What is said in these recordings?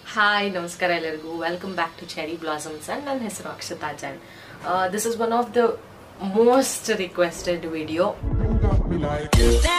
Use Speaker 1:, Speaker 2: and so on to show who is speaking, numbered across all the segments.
Speaker 1: hi ನಮಸ್ಕಾರ ಎಲ್ಲರಿಗೂ welcome back to cherry blossoms and ನನ್ನ ಹೆಸರು Akshata Jain this is one of the most requested video
Speaker 2: You got me like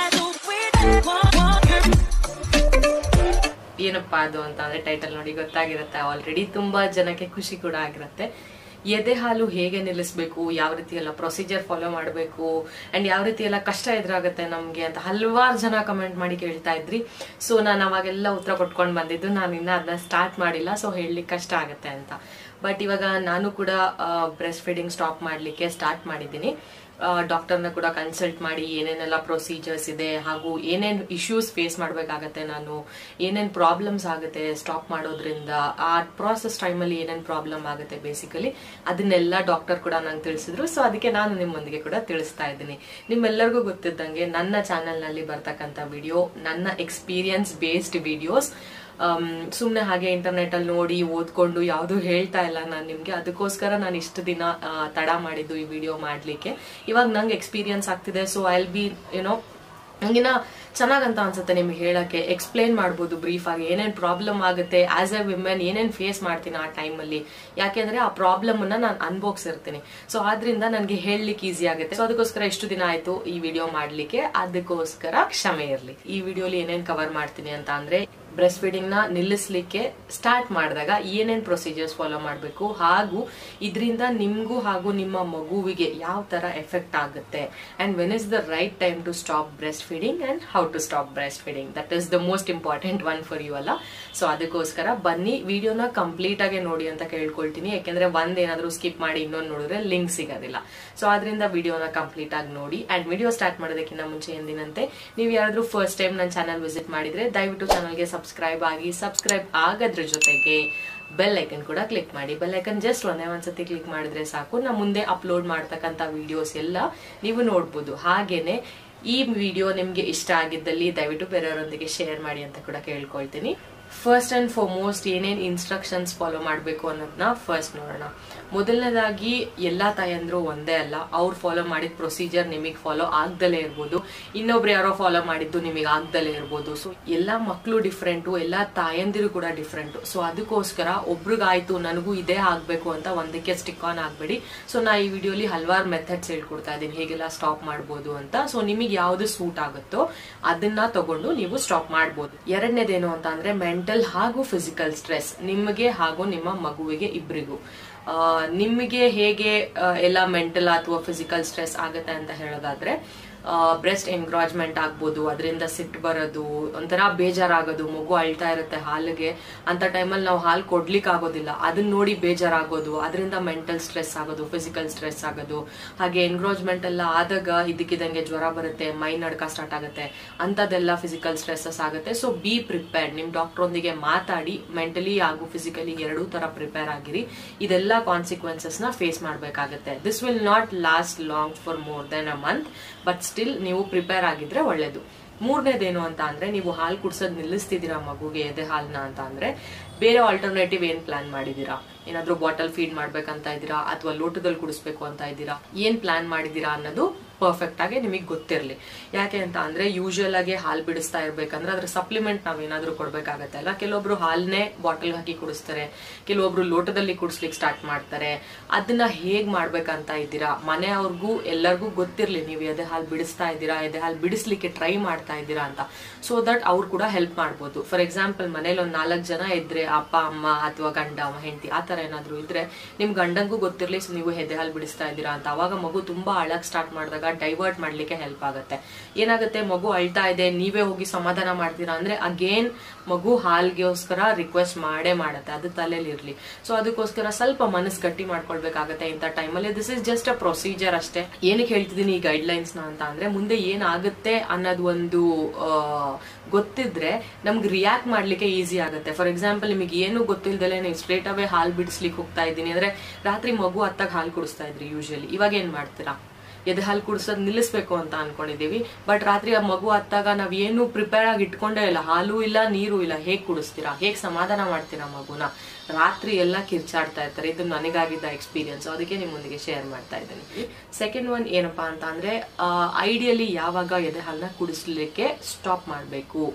Speaker 1: ಏನಪ್ಪಾ ಅದು ಅಂತ ಅಂದ್ರೆ ಟೈಟಲ್ ನೋಡಿ ಗೊತ್ತಾಗಿರುತ್ತೆ ಆಲ್ರೆಡಿ ತುಂಬಾ ಜನಕ್ಕೆ ಖುಷಿ ಕೂಡ ಆಗಿರುತ್ತೆ ಎದೆ ಹಾಲು ಹೇಗೆ ನಿಲ್ಲಿಸಬೇಕು ಯಾವ ರೀತಿ ಎಲ್ಲ ಪ್ರೊಸೀಜರ್ ಫಾಲೋ ಮಾಡಬೇಕು ಅಂಡ್ ಯಾವ ರೀತಿ ಎಲ್ಲ ಕಷ್ಟ ಎದುರಾಗುತ್ತೆ ನಮ್ಗೆ ಅಂತ ಹಲವಾರು ಜನ ಕಮೆಂಟ್ ಮಾಡಿ ಕೇಳ್ತಾ ಇದ್ರಿ ಸೊ ನಾನು ಅವಾಗೆಲ್ಲ ಉತ್ತರ ಕೊಟ್ಕೊಂಡು ಬಂದಿದ್ದು ನಾನು ಇನ್ನ ಅದನ್ನ ಸ್ಟಾರ್ಟ್ ಮಾಡಿಲ್ಲ ಸೊ ಹೇಳಲಿಕ್ಕೆ ಕಷ್ಟ ಆಗುತ್ತೆ ಅಂತ ಬಟ್ ಇವಾಗ ನಾನು ಕೂಡ ಬ್ರೆಸ್ಟ್ ಫೀಡಿಂಗ್ ಸ್ಟಾಪ್ ಮಾಡಲಿಕ್ಕೆ ಸ್ಟಾರ್ಟ್ ಮಾಡಿದ್ದೀನಿ ಡಾಕ್ಟರ್ನ ಕೂಡ ಕನ್ಸಲ್ಟ್ ಮಾಡಿ ಏನೇನೆಲ್ಲ ಪ್ರೊಸೀಜರ್ಸ್ ಇದೆ ಹಾಗೂ ಏನೇನು ಇಶ್ಯೂಸ್ ಫೇಸ್ ಮಾಡಬೇಕಾಗತ್ತೆ ನಾನು ಏನೇನು ಪ್ರಾಬ್ಲಮ್ಸ್ ಆಗುತ್ತೆ ಸ್ಟಾಪ್ ಮಾಡೋದ್ರಿಂದ ಆ ಪ್ರಾಸೆಸ್ ಟೈಮಲ್ಲಿ ಏನೇನು ಪ್ರಾಬ್ಲಮ್ ಆಗುತ್ತೆ ಬೇಸಿಕಲಿ ಅದನ್ನೆಲ್ಲ ಡಾಕ್ಟರ್ ಕೂಡ ನಂಗೆ ತಿಳಿಸಿದ್ರು ಸೊ ಅದಕ್ಕೆ ನಾನು ನಿಮ್ಮೊಂದಿಗೆ ಕೂಡ ತಿಳಿಸ್ತಾ ಇದ್ದೀನಿ ನಿಮ್ಮೆಲ್ಲರಿಗೂ ಗೊತ್ತಿದ್ದಂಗೆ ನನ್ನ ಚಾನೆಲ್ನಲ್ಲಿ ಬರ್ತಕ್ಕಂಥ ವಿಡಿಯೋ ನನ್ನ ಎಕ್ಸ್ಪೀರಿಯನ್ಸ್ ಬೇಸ್ಡ್ ವಿಡಿಯೋಸ್ ಸುಮ್ಮನೆ ಹಾಗೆ ಇಂಟರ್ನೆಟ್ ಅಲ್ಲಿ ನೋಡಿ ಓದ್ಕೊಂಡು ಯಾವುದು ಹೇಳ್ತಾ ಇಲ್ಲ ನಾನು ನಿಮ್ಗೆ ಅದಕ್ಕೋಸ್ಕರ ನಾನು ಇಷ್ಟು ದಿನ ಆ, ತಡ ಮಾಡಿದ್ದು ಈ ವಿಡಿಯೋ ಮಾಡ್ಲಿಕ್ಕೆ ಇವಾಗ ನಂಗೆ ಎಕ್ಸ್ಪೀರಿಯನ್ಸ್ ಆಗ್ತಿದೆ ಸೊ ಐ ಬಿ ಯುನೋ ನಂಗಿನ ಚೆನ್ನಾಗಂತ ಅನ್ಸುತ್ತೆ ನಿಮ್ಗೆ ಹೇಳಕ್ಕೆ ಎಕ್ಸ್ಪ್ಲೇನ್ ಮಾಡ್ಬೋದು ಬ್ರೀಫ್ ಆಗಿ ಏನೇನ್ ಪ್ರಾಬ್ಲಮ್ ಆಗುತ್ತೆ ಆಸ್ ಎ ವಿಮೆನ್ ಏನೇನ್ ಫೇಸ್ ಮಾಡ್ತೀನಿ ಆ ಟೈಮಲ್ಲಿ ಯಾಕೆಂದ್ರೆ ಆ ಪ್ರಾಬ್ಲಮ್ ಅನ್ನ ನಾನು ಅನ್ಭೋಗ್ಸಿರ್ತೀನಿ ಸೊ ಆದ್ರಿಂದ ನನಗೆ ಹೇಳಲಿಕ್ಕೆ ಈಸಿ ಆಗುತ್ತೆ ಸೊ ಅದಕ್ಕೋಸ್ಕರ ಎಷ್ಟು ದಿನ ಆಯ್ತು ಈ ವಿಡಿಯೋ ಮಾಡ್ಲಿಕ್ಕೆ ಅದಕ್ಕೋಸ್ಕರ ಕ್ಷಮೆ ಇರಲಿ ಈ ವಿಡಿಯೋಲಿ ಏನೇನ್ ಕವರ್ ಮಾಡ್ತೀನಿ ಅಂತ ಅಂದ್ರೆ ಬ್ರೆಸ್ಟ್ ಫೀಡಿಂಗ್ ನ ನಿಲ್ಲಿಸ್ಲಿಕ್ಕೆ ಸ್ಟಾರ್ಟ್ ಮಾಡಿದಾಗ ಏನೇನ್ ಪ್ರೊಸೀಜರ್ಸ್ ಫಾಲೋ ಮಾಡಬೇಕು ಹಾಗೂ ಇದರಿಂದ ನಿಮ್ಗೂ ಹಾಗೂ ನಿಮ್ಮ ಮಗುವಿಗೆ ಯಾವ ತರ ಎಫೆಕ್ಟ್ ಆಗುತ್ತೆ and when is the right time to stop breast feeding and how to stop breast feeding that is the most important one for you ಅಲ್ಲ ಸೊ ಅದಕ್ಕೋಸ್ಕರ ಬನ್ನಿ ವಿಡಿಯೋನ ಕಂಪ್ಲೀಟ್ ಆಗಿ ನೋಡಿ ಅಂತ ಕೇಳ್ಕೊಳ್ತೀನಿ ಯಾಕೆಂದ್ರೆ ಒಂದ್ ಏನಾದ್ರೂ ಸ್ಕಿಪ್ ಮಾಡಿ ಇನ್ನೊಂದು ನೋಡಿದ್ರೆ ಲಿಂಕ್ ಸಿಗೋದಿಲ್ಲ ಸೊ ಅದರಿಂದ ವಿಡಿಯೋನ ಕಂಪ್ಲೀಟ್ ಆಗಿ ನೋಡಿ ಅಂಡ್ ವಿಡಿಯೋ ಸ್ಟಾರ್ಟ್ ಮಾಡೋದಕ್ಕಿಂತ ಮುಂಚೆ ಎಂದಿನಂತೆ ನೀವು ಯಾರಾದ್ರೂ ಫಸ್ಟ್ ಟೈಮ್ ನನ್ನ ಚಾನಲ್ ವಿಸಿಟ್ ಮಾಡಿದ್ರೆ ದಯವಿಟ್ಟು ಚಾನಲ್ಗೆ ಸಬ್ಸ್ಕ್ರೈಬ್ ಆಗಿ ಸಬ್ಸ್ಕ್ರೈಬ್ ಆಗೋದ್ರ ಜೊತೆಗೆ ಬೆಲ್ ಐಕನ್ ಕೂಡ ಕ್ಲಿಕ್ ಮಾಡಿ ಬೆಲ್ ಐಕನ್ ಜಸ್ಟ್ ಒಂದೇ ಒಂದ್ಸತಿ ಕ್ಲಿಕ್ ಮಾಡಿದ್ರೆ ಸಾಕು ನಾ ಮುಂದೆ ಅಪ್ಲೋಡ್ ಮಾಡ್ತಕ್ಕಂಥ ವಿಡಿಯೋಸ್ ಎಲ್ಲ ನೀವು ನೋಡ್ಬೋದು ಹಾಗೇನೆ ಈ ವಿಡಿಯೋ ನಿಮ್ಗೆ ಇಷ್ಟ ಆಗಿದ್ದಲ್ಲಿ ದಯವಿಟ್ಟು ಬೇರೆಯವರೊಂದಿಗೆ ಶೇರ್ ಮಾಡಿ ಅಂತ ಕೂಡ ಕೇಳ್ಕೊಳ್ತೀನಿ ಫಸ್ಟ್ ಅಂಡ್ ಫಾರ್ಮೋಸ್ಟ್ ಏನೇನ್ ಇನ್ಸ್ಟ್ರಕ್ಷನ್ಸ್ ಫಾಲೋ ಮಾಡಬೇಕು ಅನ್ನೋದನ್ನ ಫಸ್ಟ್ ನೋಡೋಣ ಮೊದಲನೇದಾಗಿ ಎಲ್ಲಾ ತಾಯಂದ್ರು ಒಂದೇ ಅಲ್ಲ ಅವ್ರು ಫಾಲೋ ಮಾಡಿದ ಪ್ರೊಸೀಜರ್ ನಿಮಗೆ ಫಾಲೋ ಆಗ್ದಲೇ ಇರ್ಬೋದು ಇನ್ನೊಬ್ರು ಯಾರೋ ಫಾಲೋ ಮಾಡಿದ್ದು ನಿಮಗೆ ಆಗ್ದಲೇ ಇರ್ಬೋದು ಸೊ ಎಲ್ಲಾ ಮಕ್ಕಳು ಡಿಫ್ರೆಂಟು ಎಲ್ಲಾ ತಾಯಂದಿರು ಕೂಡ ಡಿಫ್ರೆಂಟ್ ಸೊ ಅದಕ್ಕೋಸ್ಕರ ಒಬ್ರಿಗಾಯ್ತು ನನಗೂ ಇದೇ ಆಗ್ಬೇಕು ಅಂತ ಒಂದಕ್ಕೆ ಸ್ಟಿಕ್ ಆನ್ ಆಗ್ಬೇಡಿ ಸೊ ನಾ ಈ ವಿಡಿಯೋಲಿ ಹಲವಾರು ಮೆಥಡ್ಸ್ ಹೇಳ್ಕೊಡ್ತಾ ಇದ್ದೀನಿ ಹೇಗೆಲ್ಲ ಸ್ಟಾಪ್ ಮಾಡ್ಬೋದು ಅಂತ ಸೊ ನಿಮಗೆ ಯಾವ್ದು ಸೂಟ್ ಆಗುತ್ತೋ ಅದನ್ನ ತಗೊಂಡು ನೀವು ಸ್ಟಾಪ್ ಮಾಡ್ಬೋದು ಎರಡನೇದೇನು ಅಂತ ಅಂದ್ರೆ ಮೆಂಟಲ್ ಹಾಗೂ ಫಿಸಿಕಲ್ ಸ್ಟ್ರೆಸ್ ನಿಮಗೆ ಹಾಗೂ ನಿಮ್ಮ ಮಗುವಿಗೆ ಇಬ್ಬರಿಗೂ ಆ, ನಿಮಗೆ ಹೇಗೆ ಆ, ಎಲ್ಲ ಮೆಂಟಲ್ ಅಥವಾ ಫಿಸಿಕಲ್ ಸ್ಟ್ರೆಸ್ ಆಗುತ್ತೆ ಅಂತ ಹೇಳೋದಾದ್ರೆ ಬ್ರೆಸ್ಟ್ ಎನ್ಗ್ರಾಜ್ಮೆಂಟ್ ಆಗ್ಬೋದು ಅದರಿಂದ ಸಿಟ್ಟು ಬರೋದು ಒಂಥರ ಬೇಜಾರಾಗೋದು ಮಗು ಅಳ್ತಾ ಇರುತ್ತೆ ಹಾಲಿಗೆ ಅಂತ ಟೈಮಲ್ಲಿ ನಾವು ಹಾಲು ಕೊಡ್ಲಿಕ್ಕೆ ಆಗೋದಿಲ್ಲ ಅದನ್ನ ನೋಡಿ ಬೇಜಾರಾಗೋದು ಅದರಿಂದ ಮೆಂಟಲ್ ಸ್ಟ್ರೆಸ್ ಆಗೋದು ಫಿಸಿಕಲ್ ಸ್ಟ್ರೆಸ್ ಆಗೋದು ಹಾಗೆ ಎನ್ಗ್ರಾಜ್ಮೆಂಟ್ ಎಲ್ಲ ಆದಾಗ ಇದಕ್ಕಿದಂಗೆ ಜ್ವರ ಬರುತ್ತೆ ಮೈ ನಡ್ಕ ಸ್ಟಾರ್ಟ್ ಆಗುತ್ತೆ ಅಂಥದ್ದೆಲ್ಲ ಫಿಸಿಕಲ್ ಸ್ಟ್ರೆಸ್ಸಸ್ ಆಗುತ್ತೆ ಸೊ ಬಿ ಪ್ರಿಪೇರ್ಡ್ ನಿಮ್ ಡಾಕ್ಟರ್ ಒಂದಿಗೆ ಮಾತಾಡಿ ಮೆಂಟಲಿ ಹಾಗೂ ಫಿಸಿಕಲಿ ಎರಡೂ ತರ ಪ್ರಿಪೇರ್ ಆಗಿರಿ ಇದೆಲ್ಲ ಕಾನ್ಸಿಕ್ವೆನ್ಸಸ್ ನ ಫೇಸ್ ಮಾಡಬೇಕಾಗುತ್ತೆ this will not last long for more than a month but still ನೀವು ಪ್ರಿಪೇರ್ ಆಗಿದ್ರೆ ಒಳ್ಳೇದು ಮೂರನೇದೇನು ಅಂತ ಅಂದ್ರೆ ನೀವು ಹಾಲು ಕುಡ್ಸೋದ್ ನಿಲ್ಲಿಸ್ತಿದ್ದೀರಾ ಮಗುಗೆ ಎದೆ ಹಾಲ್ನ ಅಂತ ಅಂದ್ರೆ ಬೇರೆ ಆಲ್ಟರ್ನೇಟಿವ್ ಏನ್ ಪ್ಲಾನ್ ಮಾಡಿದೀರಾ ಏನಾದ್ರೂ ಬಾಟಲ್ ಫೀಡ್ ಮಾಡ್ಬೇಕಂತ ಇದ್ದೀರಾ ಅಥವಾ ಲೋಟದಲ್ಲಿ ಕುಡಿಸ್ಬೇಕು ಅಂತ ಇದ್ದೀರಾ ಏನ್ ಪ್ಲಾನ್ ಮಾಡಿದೀರಾ ಅನ್ನೋದು ಪರ್ಫೆಕ್ಟ್ ಆಗಿ ನಿಮಗೆ ಗೊತ್ತಿರಲಿ ಯಾಕೆ ಅಂತ ಅಂದ್ರೆ ಯೂಶುವಲ್ ಆಗಿ ಹಾಲು ಬಿಡಿಸ್ತಾ ಇರ್ಬೇಕಂದ್ರೆ ಅದ್ರ ಸಪ್ಲಿಮೆಂಟ್ ನಾವ್ ಏನಾದ್ರೂ ಕೊಡ್ಬೇಕಾಗತ್ತೆ ಅಲ್ಲ ಕೆಲವೊಬ್ರು ಹಾಲ್ನೇ ಬಾಟಲ್ ಹಾಕಿ ಕುಡಿಸ್ತಾರೆ ಕೆಲವೊಬ್ರು ಲೋಟದಲ್ಲಿ ಕುಡಿಸ್ಲಿಕ್ಕೆ ಸ್ಟಾರ್ಟ್ ಮಾಡ್ತಾರೆ ಅದನ್ನ ಹೇಗ್ ಮಾಡ್ಬೇಕಂತ ಇದ್ದೀರಾ ಮನೆಯವ್ರಿಗೂ ಎಲ್ಲರಿಗೂ ಗೊತ್ತಿರ್ಲಿ ನೀವು ಎದೆ ಹಾಲು ಬಿಡಿಸ್ತಾ ಇದ್ದೀರಾ ಎದೆ ಹಾಲು ಬಿಡಿಸ್ಲಿಕ್ಕೆ ಟ್ರೈ ಮಾಡ್ತಾ ಇದ್ದೀರಾ ಅಂತ ಸೊ ದಟ್ ಅವ್ರು ಕೂಡ ಹೆಲ್ಪ್ ಮಾಡ್ಬೋದು ಫಾರ್ ಎಕ್ಸಾಂಪಲ್ ಮನೇಲಿ ಒಂದ್ ನಾಲ್ಕು ಜನ ಇದ್ರೆ ಅಪ್ಪ ಅಮ್ಮ ಅಥವಾ ಗಂಡ ಹೆಂಡತಿ ಆ ತರ ಏನಾದ್ರು ಇದ್ರೆ ನಿಮ್ ಗಂಡಂಗೂ ಗೊತ್ತಿರ್ಲಿ ಸೊ ನೀವು ಎದೆ ಹಾಲು ಬಿಡಿಸ್ತಾ ಇದ್ದೀರಾ ಅಂತ ಅವಾಗ ಮಗು ತುಂಬಾ ಅಳಕ್ ಸ್ಟಾರ್ಟ್ ಮಾಡಿದಾಗ ಡೈವರ್ಟ್ ಮಾಡ್ಲಿಕ್ಕೆ ಹೆಲ್ಪ್ ಆಗುತ್ತೆ ಏನಾಗುತ್ತೆ ಮಗು ಅಳ್ತಾ ಇದೆ ನೀವೇ ಹೋಗಿ ಸಮಾಧಾನ ಮಾಡ್ತೀರಾ ಅಂದ್ರೆ ಅಗೇನ್ ಮಗು ಹಾಲ್ಗೋಸ್ಕರ ರಿಕ್ವೆಸ್ಟ್ ಮಾಡೇ ಮಾಡತ್ತೆ ಅದು ತಲೆಯಲ್ಲಿ ಇರ್ಲಿ ಸೊ ಅದಕ್ಕೋಸ್ಕರ ಸ್ವಲ್ಪ ಮನಸ್ಸು ಗಟ್ಟಿ ಮಾಡ್ಕೊಳ್ಬೇಕಾಗತ್ತೆ ಇಂಥ ಟೈಮಲ್ಲಿ this is just a procedure ಅಷ್ಟೇ ಏನಕ್ಕೆ ಹೇಳ್ತಿದ್ದೀನಿ ಈ ಗೈಡ್ ಲೈನ್ಸ್ ನ ಅಂತ ಅಂದ್ರೆ ಮುಂದೆ ಏನಾಗುತ್ತೆ ಅನ್ನೋದು ಒಂದು ಆ, ಗೊತ್ತಿದ್ರೆ ನಮ್ಗೆ ರಿಯಾಕ್ಟ್ ಮಾಡ್ಲಿಕ್ಕೆ ಈಸಿ ಆಗುತ್ತೆ ಫಾರ್ ಎಕ್ಸಾಂಪಲ್ ನಿಮಗೆ ಏನು ಗೊತ್ತಿಲ್ದಲೆ ನೀವು ಸ್ಟ್ರೇಟ್ ಅವೇ ಹಾಲು ಬಿಡಿಸ್ಲಿಕ್ಕೆ ಹೋಗ್ತಾ ಇದ್ದೀನಿ ಅಂದ್ರೆ ರಾತ್ರಿ ಮಗು ಹತ್ತಾಗ ಹಾಲು ಕುಡಿಸ್ತಾ ಇದ್ರಿ ಯೂಶಲಿ ಇವಾಗ ಏನ್ ಮಾಡ್ತೀರಾ ಎದೆ ಹಾಲು ಕುಡಿಸೋದು ನಿಲ್ಲಿಸ್ಬೇಕು ಅಂತ ಅನ್ಕೊಂಡಿದೀವಿ ಬಟ್ ರಾತ್ರಿ ಆ ಮಗು ಹತ್ತಾಗ ನಾವ್ ಏನು ಪ್ರಿಪೇರ್ ಆಗಿ ಇಟ್ಕೊಂಡೇ ಇಲ್ಲ ಹಾಲು ಇಲ್ಲ ನೀರು ಇಲ್ಲ ಹೇಗ್ ಕುಡಿಸ್ತೀರಾ ಹೇಗ್ ಸಮಾಧಾನ ಮಾಡ್ತೀರಾ ಮಗುನ ರಾತ್ರಿ ಎಲ್ಲ ಕಿರ್ಚಾಡ್ತಾ ಇರ್ತಾರೆ ಇದು ನನಗಾಗಿದ್ದ ಎಕ್ಸ್ಪೀರಿಯನ್ಸ್ ಅದಕ್ಕೆ ನಿಮ್ಮೊಂದಿಗೆ ಶೇರ್ ಮಾಡ್ತಾ ಇದ್ದೀನಿ ಸೆಕೆಂಡ್ ಒನ್ ಏನಪ್ಪಾ ಅಂತ ಅಂದ್ರೆ ಐಡಿಯಲಿ ಯಾವಾಗ ಎದೆ ಹಾಲನ್ನ ಕುಡಿಸ್ಲಿಕ್ಕೆ ಸ್ಟಾಪ್ ಮಾಡಬೇಕು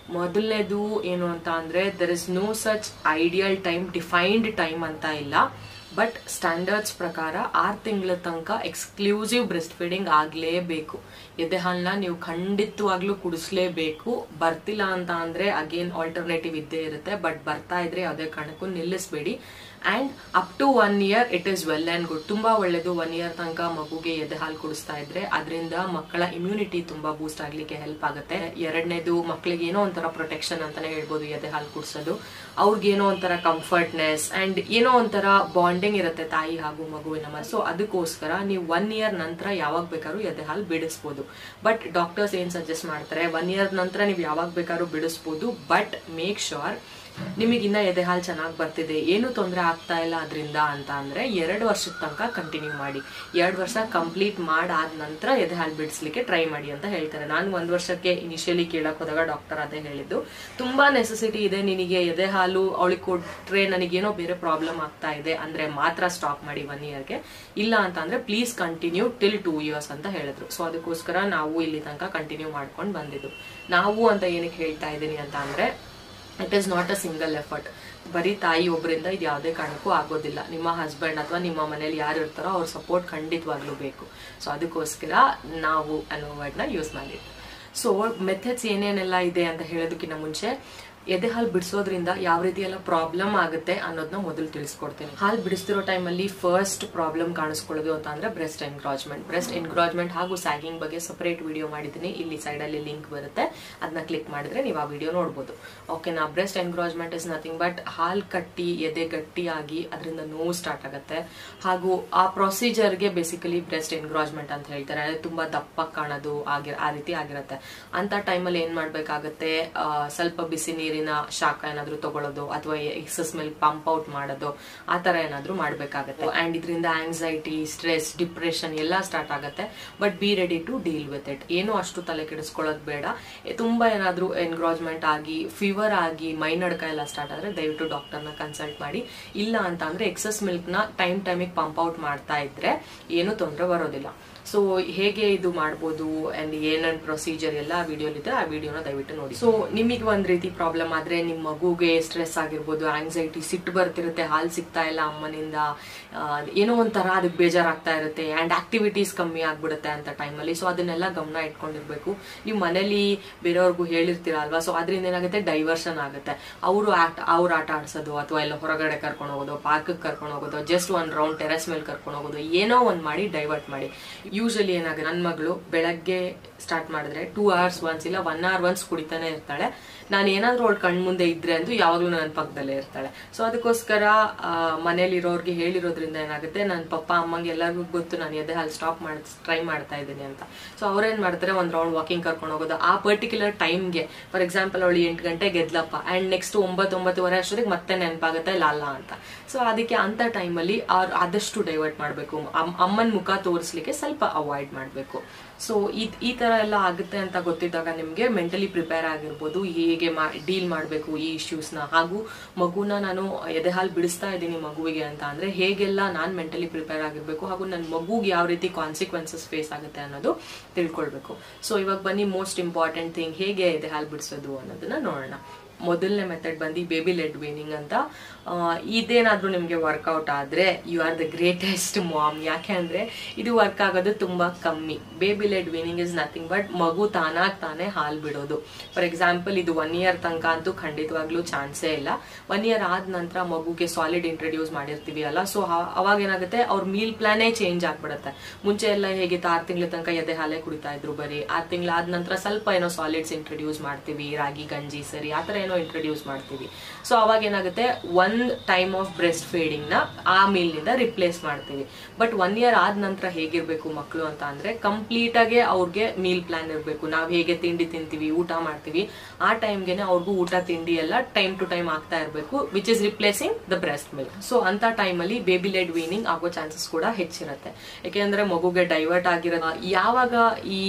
Speaker 1: ಮೊದಲನೇದು ಏನು ಅಂತ ಅಂದ್ರೆ there is no such ideal time defined time ಅಂತ ಇಲ್ಲ ಬಟ್ ಸ್ಟ್ಯಾಂಡರ್ಡ್ಸ್ ಪ್ರಕಾರ ಆರು ತಿಂಗಳ ತನಕ ಎಕ್ಸ್ಕ್ಲೂಸಿವ್ ಬ್ರೆಸ್ಟ್ ಫೀಡಿಂಗ್ ಆಗಲೇಬೇಕು ಎದೆ ಹಾಲನ್ನ ನೀವು ಖಂಡಿತವಾಗ್ಲೂ ಕುಡಿಸ್ಲೇಬೇಕು ಬರ್ತಿಲ್ಲ ಅಂತ ಅಂದ್ರೆ ಅಗೇನ್ ಆಲ್ಟರ್ನೇಟಿವ್ ಇದ್ದೇ ಇರುತ್ತೆ ಬಟ್ ಬರ್ತಾ ಇದ್ರೆ ಯಾವುದೇ ಕಾರಣಕ್ಕೂ ನಿಲ್ಲಿಸ್ಬೇಡಿ and up to one year it is well and good ತುಂಬಾ ಒಳ್ಳೇದು ಒನ್ ಇಯರ್ ತನಕ ಮಗುಗೆ ಎದೆ ಹಾಲು ಕುಡಿಸ್ತಾ ಇದ್ರೆ ಅದರಿಂದ ಮಕ್ಕಳ ಇಮ್ಯುನಿಟಿ ತುಂಬಾ ಬೂಸ್ಟ್ ಆಗ್ಲಿಕ್ಕೆ ಹೆಲ್ಪ್ ಆಗುತ್ತೆ ಎರಡನೇದು ಮಕ್ಕಳಿಗೆ ಏನೋ ಒಂಥರ ಪ್ರೊಟೆಕ್ಷನ್ ಅಂತಾನೆ ಹೇಳ್ಬೋದು ಎದೆ ಹಾಲು ಕುಡಿಸೋದು ಅವ್ರಿಗೇನೋ ಒಂಥರ ಕಂಫರ್ಟ್ನೆಸ್ ಅಂಡ್ ಏನೋ ಒಂಥರ ಬಾಂಡಿಂಗ್ ಇರುತ್ತೆ ತಾಯಿ ಹಾಗೂ ಮಗುವಿನ ಮಧ್ಯೆ ಸೊ ಅದಕ್ಕೋಸ್ಕರ ನೀವು ಒನ್ ಇಯರ್ ನಂತರ ಯಾವಾಗ ಬೇಕಾದ್ರೂ ಎದೆ ಹಾಲು ಬಿಡಿಸ್ಬೋದು ಬಟ್ ಡಾಕ್ಟರ್ಸ್ ಏನ್ ಸಜೆಸ್ಟ್ ಮಾಡ್ತಾರೆ ಒನ್ ಇಯರ್ ನಂತರ ನೀವು ಯಾವಾಗ ಬೇಕಾದ್ರೂ ಬಿಡಿಸ್ಬೋದು ಬಟ್ ಮೇಕ್ ಶೋರ್ ನಿಮಗಿನ್ನ ಎದೆ ಹಾಲು ಚೆನ್ನಾಗಿ ಬರ್ತಿದೆ ಏನು ತೊಂದರೆ ಆಗ್ತಾ ಇಲ್ಲ ಅದರಿಂದ ಅಂತ ಅಂದ್ರೆ ಎರಡು ವರ್ಷದ ತನಕ ಕಂಟಿನ್ಯೂ ಮಾಡಿ ಎರಡು ವರ್ಷ ಕಂಪ್ಲೀಟ್ ಮಾಡಾದ ನಂತರ ಎದೆ ಹಾಲು ಬಿಡಿಸ್ಲಿಕ್ಕೆ ಟ್ರೈ ಮಾಡಿ ಅಂತ ಹೇಳ್ತಾರೆ ನಾನು ಒಂದು ವರ್ಷಕ್ಕೆ ಇನಿಷಿಯಲಿ ಕೇಳಕ್ ಹೋದಾಗ ಡಾಕ್ಟರ್ ಅದೇ ಹೇಳಿದ್ದು ತುಂಬಾ ನೆಸೆಸಿಟಿ ಇದೆ ನಿನಗೆ ಎದೆ ಹಾಲು ಅವಳಿಗೆ ಕೊಟ್ರೆ ನನಗೇನೋ ಬೇರೆ ಪ್ರಾಬ್ಲಮ್ ಆಗ್ತಾ ಇದೆ ಅಂದ್ರೆ ಮಾತ್ರ ಸ್ಟಾಪ್ ಮಾಡಿ ಒನ್ ಇಯರ್ಗೆ ಇಲ್ಲ ಅಂತ ಅಂದ್ರೆ please continue till two years ಅಂತ ಹೇಳಿದ್ರು ಸೊ ಅದಕ್ಕೋಸ್ಕರ ನಾವು ಇಲ್ಲಿ ತನಕ ಕಂಟಿನ್ಯೂ ಮಾಡ್ಕೊಂಡು ಬಂದಿದ್ದು ನಾವು ಅಂತ ಏನಕ್ಕೆ ಹೇಳ್ತಾ ಇದ್ದೀನಿ ಅಂತ ಅಂದ್ರೆ it is not a single effort ಬರೀ ತಾಯಿ ಒಬ್ಬರಿಂದ ಇದು ಯಾವುದೇ ಕಾರಣಕ್ಕೂ ಆಗೋದಿಲ್ಲ ನಿಮ್ಮ ಹಸ್ಬೆಂಡ್ ಅಥವಾ ನಿಮ್ಮ ಮನೇಲಿ ಯಾರು ಇರ್ತಾರೋ ಅವ್ರ ಸಪೋರ್ಟ್ ಖಂಡಿತವಾಗ್ಲೂ ಬೇಕು ಸೊ ಅದಕ್ಕೋಸ್ಕರ ನಾವು ಅನೋವರ್ಡ್ನ ಯೂಸ್ ಮಾಡಿದ್ವಿ ಸೊ ಮೆಥಡ್ಸ್ ಏನೇನೆಲ್ಲ ಇದೆ ಅಂತ ಹೇಳೋದಕ್ಕಿಂತ ಮುಂಚೆ ಎದೆ ಹಾಲು ಬಿಡಿಸೋದ್ರಿಂದ ಯಾವ ರೀತಿ ಎಲ್ಲ ಪ್ರಾಬ್ಲಮ್ ಆಗುತ್ತೆ ಅನ್ನೋದನ್ನ ಮೊದಲು ತಿಳಿಸ್ಕೊಡ್ತೀನಿ ಹಾಲು ಬಿಡಿಸ್ತಿರೋ ಟೈಮಲ್ಲಿ ಫಸ್ಟ್ ಪ್ರಾಬ್ಲಮ್ ಕಾಣಿಸ್ಕೊಳ್ಳೋದು ಅಂತ ಅಂದ್ರೆ ಬ್ರೆಸ್ಟ್ ಎನ್ಕ್ರಾಚ್ಮೆಂಟ್ ಬ್ರೆಸ್ಟ್ ಎನ್ಕ್ರಾಚ್ಮೆಂಟ್ ಹಾಗೂ ಸ್ಯಾಗಿಂಗ್ ಬಗ್ಗೆ ಸಪರೇಟ್ ವಿಡಿಯೋ ಮಾಡಿದ್ದೀನಿ ಇಲ್ಲಿ ಸೈಡಲ್ಲಿ ಲಿಂಕ್ ಬರುತ್ತೆ ಅದನ್ನ ಕ್ಲಿಕ್ ಮಾಡಿದ್ರೆ ನೀವು ಆ ವಿಡಿಯೋ ನೋಡ್ಬೋದು ಓಕೆನಾ breast encroachment is nothing but ಹಾಲು ಕಟ್ಟಿ ಎದೆ ಗಟ್ಟಿಯಾಗಿ ಅದರಿಂದ ನೋವು ಸ್ಟಾರ್ಟ್ ಆಗುತ್ತೆ ಹಾಗೂ ಆ ಪ್ರೊಸೀಜರ್ಗೆ ಬೇಸಿಕಲಿ ಬ್ರೆಸ್ಟ್ ಎನ್ಕ್ರಾಚ್ಮೆಂಟ್ ಅಂತ ಹೇಳ್ತಾರೆ ಅದು ತುಂಬಾ ದಪ್ಪ ಕಾಣೋದು ಆಗಿ ಆ ರೀತಿ ಆಗಿರುತ್ತೆ ಅಂತ ಟೈಮಲ್ಲಿ ಏನ್ ಮಾಡ್ಬೇಕಾಗತ್ತೆ ಆ, ಸ್ವಲ್ಪ ಬಿಸಿ ನೀರಿನ ಶಾಖ ಏನಾದ್ರೂ ತಗೊಳ್ಳೋದು ಅಥವಾ ಎಕ್ಸಸ್ ಮೇಲೆ ಪಂಪ್ ಔಟ್ ಮಾಡೋದು ಆ ತರ ಏನಾದ್ರೂ ಮಾಡ್ಬೇಕಾಗತ್ತೆ ಅಂಡ್ ಇದರಿಂದ ಆಂಗ್ಸೈಟಿ ಸ್ಟ್ರೆಸ್ ಡಿಪ್ರೆಷನ್ ಎಲ್ಲ ಸ್ಟಾರ್ಟ್ ಆಗುತ್ತೆ but be ready to deal with it ಏನು ಅಷ್ಟು ತಲೆ ಕೆಡಿಸ್ಕೊಳ್ಳೋದು ಬೇಡ ಎ, ತುಂಬಾ ಏನಾದ್ರೂ ಎನ್ಕ್ರಾಚ್ಮೆಂಟ್ ಆಗಿ ಫೀವರ್ ಆಗಿ ಮೈ ನಡ್ಕ ಎಲ್ಲ ಸ್ಟಾರ್ಟ್ ಆದ್ರೆ ದಯವಿಟ್ಟು ಡಾಕ್ಟರ್ನ ಕನ್ಸಲ್ಟ್ ಮಾಡಿ ಇಲ್ಲ ಅಂತ ಅಂದ್ರೆ ಎಕ್ಸಸ್ ಮಿಲ್ಕ್ ನ ಟೈಮ್ ಟೈಮಿಗೆ ಪಂಪ್ ಔಟ್ ಮಾಡ್ತಾ ಇದ್ರೆ ಏನು ತೊಂದರೆ ಬರೋದಿಲ್ಲ ಸೊ ಹೇಗೆ ಇದು ಮಾಡ್ಬೋದು ಅಂಡ್ ಏನೇನ್ ಪ್ರೊಸೀಜರ್ ಎಲ್ಲ ವಿಡಿಯೋಲಿದೆ ಆ ವಿಡಿಯೋನ ದಯವಿಟ್ಟು ನೋಡಿ ಸೊ ನಿಮಗೆ ಒಂದ್ ರೀತಿ ಪ್ರಾಬ್ಲಮ್ ಆದ್ರೆ ನಿಮ್ಮ ಮಗುಗೆ ಸ್ಟ್ರೆಸ್ ಆಗಿರ್ಬೋದು ಆಂಗ್ಸೈಟಿ ಸಿಟ್ಟು ಬರ್ತಿರುತ್ತೆ ಹಾಲು ಸಿಗ್ತಾ ಇಲ್ಲ ಅಮ್ಮನಿಂದ ಆ, ಏನೋ ಒಂಥರ ಅದಕ್ಕೆ ಬೇಜಾರಾಗ್ತಾ ಇರುತ್ತೆ ಅಂಡ್ ಆಕ್ಟಿವಿಟೀಸ್ ಕಮ್ಮಿ ಆಗ್ಬಿಡುತ್ತೆ ಅಂತ ಟೈಮಲ್ಲಿ ಸೊ ಅದನ್ನೆಲ್ಲ ಗಮನ ಇಟ್ಕೊಂಡಿರ್ಬೇಕು ನೀವು ಮನೇಲಿ ಬೇರೆಯವ್ರಿಗೂ ಹೇಳಿರ್ತೀರ ಅಲ್ವಾ ಸೊ ಅದರಿಂದ ಏನಾಗುತ್ತೆ ಡೈವರ್ಷನ್ ಆಗುತ್ತೆ ಅವರು ಆಕ್ಟ್ ಅವ್ರು ಆಟ ಆಡ್ಸೋದು ಅಥವಾ ಎಲ್ಲ ಹೊರಗಡೆ ಕರ್ಕೊಂಡು ಹೋಗೋದು ಪಾರ್ಕ್ ಕರ್ಕೊಂಡು ಹೋಗೋದು ಜಸ್ಟ್ ಒಂದ್ ರೌಂಡ್ ಟೆರೆಸ್ ಮೇಲೆ ಕರ್ಕೊಂಡು ಹೋಗೋದು ಏನೋ ಒಂದ್ ಮಾಡಿ ಡೈವರ್ಟ್ ಮಾಡಿ ಯೂಶಲಿ ಏನಾಗುತ್ತೆ ನನ್ನ ಮಗಳು ಬೆಳಗ್ಗೆ ಸ್ಟಾರ್ಟ್ ಮಾಡಿದ್ರೆ ಟೂ ಅವರ್ಸ್ ಒನ್ಸ್ ಇಲ್ಲ ಒನ್ ಅವರ್ ಒನ್ಸ್ ಕುಡಿತಾನೆ ಇರ್ತಾಳೆ ನಾನು ಏನಾದ್ರೂ ಅವಳು ಕಣ್ ಮುಂದೆ ಇದ್ರೆ ಅಂತೂ ಯಾವಾಗ್ಲೂ ನನ್ನ ಪಕ್ಕದಲ್ಲೇ ಇರ್ತಾಳೆ ಸೊ ಅದಕ್ಕೋಸ್ಕರ ಮನೇಲಿರೋರ್ಗೆ ಹೇಳಿರೋದ್ರಿಂದ ಏನಾಗುತ್ತೆ ನನ್ನ ಪಪ್ಪ ಅಮ್ಮಂಗೆ ಎಲ್ಲರಿಗೂ ಗೊತ್ತು ನಾನು ಎದೆ ಹಾಲು ಸ್ಟಾಪ್ ಮಾಡಿ ಟ್ರೈ ಮಾಡ್ತಾ ಇದ್ದೀನಿ ಅಂತ ಸೊ ಅವ್ರೇನ್ ಮಾಡ್ತಾರೆ ಒಂದ್ ರೌಂಡ್ ವಾಕಿಂಗ್ ಕರ್ಕೊಂಡು ಹೋಗೋದು ಆ ಪರ್ಟಿಕ್ಯುಲರ್ ಟೈಮ್ಗೆ ಫಾರ್ ಎಕ್ಸಾಂಪಲ್ ಅವಳು ಎಂಟು ಗಂಟೆ ಗೆದ್ಲಪ್ಪ ಅಂಡ್ ನೆಕ್ಸ್ಟ್ ಒಂಬತ್ತು ಒಂಬತ್ತುವರೆ ಅಷ್ಟೊತ್ತಿಗೆ ಮತ್ತೆ ನೆನಪಾಗುತ್ತೆ ಲಾಲ ಅಂತ ಸೊ ಅದಕ್ಕೆ ಅಂತ ಟೈಮಲ್ಲಿ ಅವ್ರು ಆದಷ್ಟು ಡೈವರ್ಟ್ ಮಾಡಬೇಕು ಅಮ್ಮನ ಮುಖ ತೋರಿಸ್ಲಿಕ್ಕೆ ಸ್ವಲ್ಪ ಅವಾಯ್ಡ್ ಮಾಡಬೇಕು ಸೊ ಈ ತರ ಎಲ್ಲ ಆಗುತ್ತೆ ಅಂತ ಗೊತ್ತಿದ್ದಾಗ ನಿಮ್ಗೆ ಮೆಂಟಲಿ ಪ್ರಿಪೇರ್ ಆಗಿರ್ಬೋದು ಹೇಗೆ ಡೀಲ್ ಮಾಡಬೇಕು ಈ ಇಶ್ಯೂಸ್ನ ಹಾಗೂ ಮಗುನ ನಾನು ಎದೆ ಹಾಲು ಬಿಡಿಸ್ತಾ ಇದ್ದೀನಿ ಮಗುವಿಗೆ ಅಂತ ಅಂದ್ರೆ ಹೇಗೆಲ್ಲ ನಾನು ಮೆಂಟಲಿ ಪ್ರಿಪೇರ್ ಆಗಿರ್ಬೇಕು ಹಾಗೂ ನನ್ನ ಮಗುಗೆ ಯಾವ ರೀತಿ ಕಾನ್ಸಿಕ್ವೆನ್ಸಸ್ ಫೇಸ್ ಆಗುತ್ತೆ ಅನ್ನೋದು ತಿಳ್ಕೊಳ್ಬೇಕು ಸೊ ಇವಾಗ ಬನ್ನಿ ಮೋಸ್ಟ್ ಇಂಪಾರ್ಟೆಂಟ್ ಥಿಂಗ್ ಹೇಗೆ ಎದೆ ಹಾಲು ಬಿಡಿಸೋದು ಅನ್ನೋದನ್ನ ನೋಡೋಣ ಮೊದಲನೇ ಮೆಥಡ್ ಬಂದು ಬೇಬಿ ಲೆಡ್ ವೀನಿಂಗ್ ಅಂತ ಆ, ಇದೇನಾದ್ರೂ ನಿಮ್ಗೆ ವರ್ಕೌಟ್ ಆದ್ರೆ you are the greatest mom ಯಾಕೆ ಅಂದ್ರೆ ಇದು ವರ್ಕ್ ಆಗೋದು ತುಂಬಾ ಕಮ್ಮಿ baby led weaning is nothing but ಮಗು ತಾನಾಗ್ ತಾನೇ ಹಾಲ್ ಬಿಡೋದು ಫಾರ್ ಎಕ್ಸಾಂಪಲ್ ಇದು ಒನ್ ಇಯರ್ ತನಕ ಅಂತೂ ಖಂಡಿತವಾಗ್ಲೂ ಚಾನ್ಸೇ ಇಲ್ಲ ಒನ್ ಇಯರ್ ಆದ ನಂತರ ಮಗುಗೆ ಸಾಲಿಡ್ ಇಂಟ್ರೊಡ್ಯೂಸ್ ಮಾಡಿರ್ತೀವಿ ಅಲ್ಲ ಸೊ ಅವಾಗ ಏನಾಗುತ್ತೆ ಅವ್ರ ಮೀಲ್ ಪ್ಲಾನೇ ಚೇಂಜ್ ಆಗ್ಬಿಡುತ್ತೆ ಮುಂಚೆ ಎಲ್ಲ ಹೇಗಿತ್ತು ಆರು ತಿಂಗಳ ತನಕ ಎದೆ ಹಾಲೇ ಕುಡಿತಾ ಇದ್ರು ಬರೀ ಆರು ತಿಂಗಳಾದ ನಂತರ ಸ್ವಲ್ಪ ಏನೋ ಸಾಲಿಡ್ಸ್ ಇಂಟ್ರೊಡ್ಯೂಸ್ ಮಾಡ್ತೀವಿ ರಾಗಿ ಗಂಜಿ ಸರಿ ಆ ಥರ ಏನೋ ಇಂಟ್ರೊಡ್ಯೂಸ್ ಮಾಡ್ತೀವಿ ಸೊ ಅವಾಗ ಏನಾಗುತ್ತೆ one time of breast feeding ನ ಆ ಮೀಲ್ ನಿಂದ ರಿಪ್ಲೇಸ್ ಮಾಡ್ತೀವಿ ಬಟ್ ಒನ್ ಇಯರ್ ಆದ ನಂತರ ಹೇಗಿರ್ಬೇಕು ಮಕ್ಕಳು ಅಂತ ಅಂದ್ರೆ ಕಂಪ್ಲೀಟ್ ಆಗಿ ಅವ್ರಿಗೆ ಮೀಲ್ ಪ್ಲಾನ್ ಇರಬೇಕು ನಾವ್ ಹೇಗೆ ತಿಂಡಿ ತಿಂತೀವಿ ಊಟ ಮಾಡ್ತೀವಿ ಆ ಟೈಮ್ಗೆನೆ ಅವ್ರಿಗೂ ಊಟ ತಿಂಡಿ ಎಲ್ಲ ಟೈಮ್ ಟು ಟೈಮ್ ಆಗ್ತಾ ಇರಬೇಕು which is replacing the breast milk so ಅಂತ ಟೈಮಲ್ಲಿ ಬೇಬಿ ಲೆಡ್ ವೀನಿಂಗ್ ಆಗೋ ಚಾನ್ಸಸ್ ಕೂಡ ಹೆಚ್ಚಿರುತ್ತೆ ಯಾಕೆಂದ್ರೆ ಮಗುಗೆ ಡೈವರ್ಟ್ ಆಗಿರೋ ಯಾವಾಗ ಈ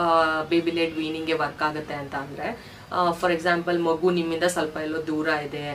Speaker 1: ಬೇಬಿ ಲೆಡ್ ವೀನಿಂಗ್ಗೆ ವರ್ಕ್ ಆಗುತ್ತೆ ಅಂತ ಅಂದ್ರೆ ಫಾರ್ ಎಕ್ಸಾಂಪಲ್ ಮಗು ನಿಮ್ಮಿಂದ ಸ್ವಲ್ಪ ಎಲ್ಲೋ ದೂರ ಇದೆ